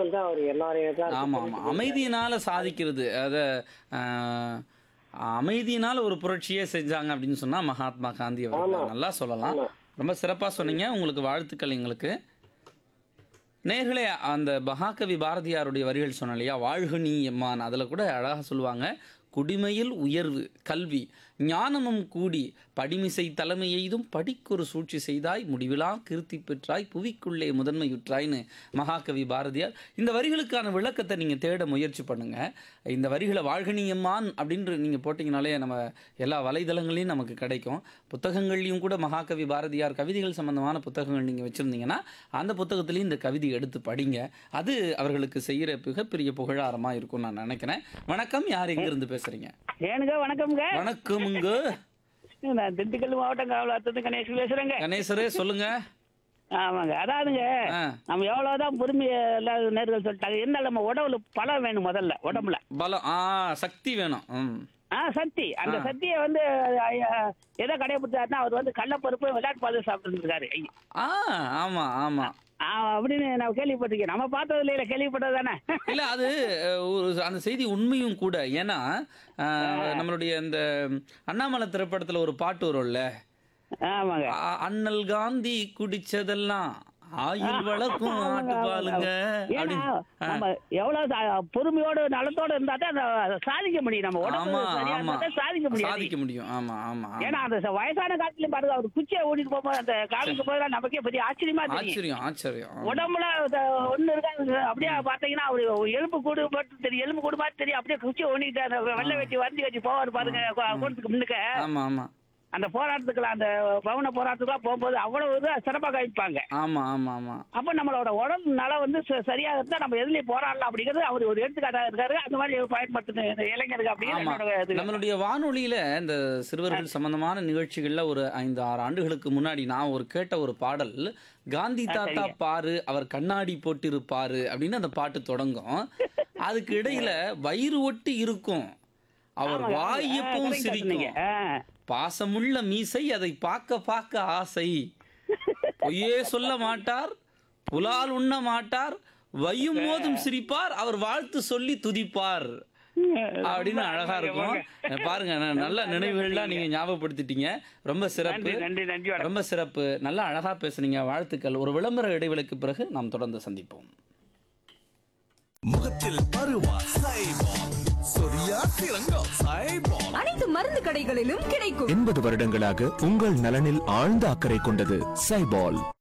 வந்து அவர் எல்லாரையும் தான் ஆமா ஆமா அமைதியினால சாதிக்கிறது அத அமைதியினால ஒரு புரட்சியே செஞ்சாங்க அப்படின்னு சொன்னா மகாத்மா காந்தி அவர்கள் நல்லா சொல்லலாம் ரொம்ப சிறப்பா சொன்னீங்க உங்களுக்கு வாழ்த்துக்கள் எங்களுக்கு நேர்களே அந்த மகாகவி பாரதியாருடைய வரிகள் சொன்ன இல்லையா வாழ்க நீ எம்மான் அதில் கூட அழகாக சொல்லுவாங்க குடிமையில் உயர்வு கல்வி ஞானமும் கூடி படிமிசை தலைமை எய்தும் படிக்கொரு சூழ்ச்சி செய்தாய் முடிவிலா கீர்த்தி பெற்றாய் புவிக்குள்ளே முதன்மையுற்றாய்னு மகாகவி பாரதியார் இந்த வரிகளுக்கான விளக்கத்தை நீங்கள் தேட முயற்சி பண்ணுங்க இந்த வரிகளை வாழ்கனியம்மான் அப்படின்று நீங்கள் போட்டிங்கனாலே நம்ம எல்லா வலைதளங்களையும் நமக்கு கிடைக்கும் புத்தகங்கள்லையும் கூட மகாகவி பாரதியார் கவிதைகள் சம்பந்தமான புத்தகங்கள் நீங்கள் வச்சுருந்தீங்கன்னா அந்த புத்தகத்துலேயும் இந்த கவிதை எடுத்து படிங்க அது அவர்களுக்கு செய்கிற மிகப்பெரிய புகழாரமாக இருக்கும் நான் நினைக்கிறேன் வணக்கம் யார் எங்கேருந்து பேசுகிறீங்க ஏனுங்க வணக்கம்ங்க வணக்கமுங்க நான் திண்டுக்கல் மாவட்டம் காவலாத்தது கணேஷ் பேசுறேங்க கணேசரே சொல்லுங்க ஆமாங்க அதாவதுங்க ஆ. நம்ம எவ்வளவுதான் பொறுமையை எல்லாம் நேர்கள் சொல்லிட்டாங்க இருந்தாலும் நம்ம உடம்புல பலம் வேணும் முதல்ல உடம்புல பலம் ஆ சக்தி வேணும் ம் ஆ சக்தி அந்த சக்தியை வந்து ஐயா, எதை கடைபிடிச்சாருன்னா அவர் வந்து கடலப்பருப்பு விளையாட்டு பாது சாப்பிட்டு இருக்காரு ஆ ஆமாம் ஆமாம் அப்படின்னு நான் கேள்விப்பட்டிருக்கேன் நம்ம பார்த்தது இல்லையில கேள்விப்பட்டது தானே இல்ல அது அஹ், ஒரு அந்த செய்தி உண்மையும் கூட ஏன்னா அஹ், நம்மளுடைய இந்த அண்ணாமலை திரைப்படத்துல ஒரு பாட்டு வரும்ல ஆமாங்க அ- அண்ணல் காந்தி குடிச்சதெல்லாம் ஆயுள் வளர்க்கும் ஆட்டு பாலுங்க ஏன்னா அப்படின்னு நம்ம எவ்வளவு சா- பொறுமையோட நலத்தோட இருந்தா தான் அதை சாதிக்க முடியும் நம்ம உடம்பு ஆமா சரியா ஆமா இருந்தா தான் சாதிக்க முடியும் சாதிக்க முடியும் ஆமா ஆமா ஆமா. ஏன்னா அந்த ச- வயசான காலத்துலயும் பாருங்க அவர் குச்சியை ஓடிட்டு போகும்போது அந்த காமிக்கும் போது நமக்கே பெரிய ஆச்சரியமா தெரியும் ஆச்சரியம் ஆச்சரியம் உடம்புல அந்த ஒண்ணு இருக்காது அப்படியே பாத்தீங்கன்னா அவரு எலும்பு கூடு மட்டும் தெரியும் எலும்பு கூடு மாதிரி தெரியும் அப்படியே குச்சியை ஓடிட்டு அந்த வெள்ளை வெட்டி வண்டி வச்சு போவார் பாருங்க கூட்டத்துக்கு முன்னுக்க ஆமா ஆமா அந்த போராட்டத்துக்குலாம் அந்த பவன போராட்டத்துக்குலாம் போகும்போது அவ்வளவு இது சிறப்பாக கழிப்பாங்க ஆமா ஆமா ஆமா அப்ப நம்மளோட உடம்பு நலம் வந்து ச- சரியா இருந்தா நம்ம எதுலயும் போராடலாம் அப்படிங்கிறது அவர் ஒரு எடுத்துக்காட்டா இருக்காரு அந்த மாதிரி பயன்படுத்தின இந்த இளைஞருக்கு ஆமா அப்படின்னு இது. நம்மளுடைய வானொலியில இந்த சிறுவர்கள் சம்பந்தமான நிகழ்ச்சிகள்ல ஒரு ஐந்து ஆறு ஆண்டுகளுக்கு முன்னாடி நான் ஒரு கேட்ட ஒரு பாடல் காந்தி தாத்தா பாரு அவர் கண்ணாடி போட்டிருப்பாரு அப்படின்னு அந்த பாட்டு தொடங்கும் அதுக்கு இடையில வயிறு ஒட்டி இருக்கும் அவர் ஆமாங்க, வாய் ஆ, எப்பவும் correct ஆ சொன்னீங்க. சிரிக்கும் ஆ. பாசமுள்ள மீசை அதை பார்க்க பார்க்க ஆசை பொய்யே சொல்ல மாட்டார் புலால் உண்ண மாட்டார் வையும் போதும் சிரிப்பார் அவர் வாழ்த்து சொல்லி துதிப்பார் அப்படின்னு அழகா இருக்கும் பாருங்க ந- நல்ல நினைவுகள்லாம் நீங்க ஞாபகப்படுத்திட்டீங்க ரொம்ப சிறப்பு நன்றி நன்றி நன்றி வணக்கம். ரொம்ப சிறப்பு நல்லா அழகா பேசுனீங்க வாழ்த்துக்கள் ஒரு விளம்பர இடைவெளிக்கு பிறகு நாம் தொடர்ந்து சந்திப்போம் முகத்தில் பருவா சைபால் சொரியா சிறங்கா சைபால் அனைத்து மருந்து கடைகளிலும் கிடைக்கும் எண்பது வருடங்களாக உங்கள் நலனில் ஆழ்ந்த அக்கறை கொண்டது சைபால்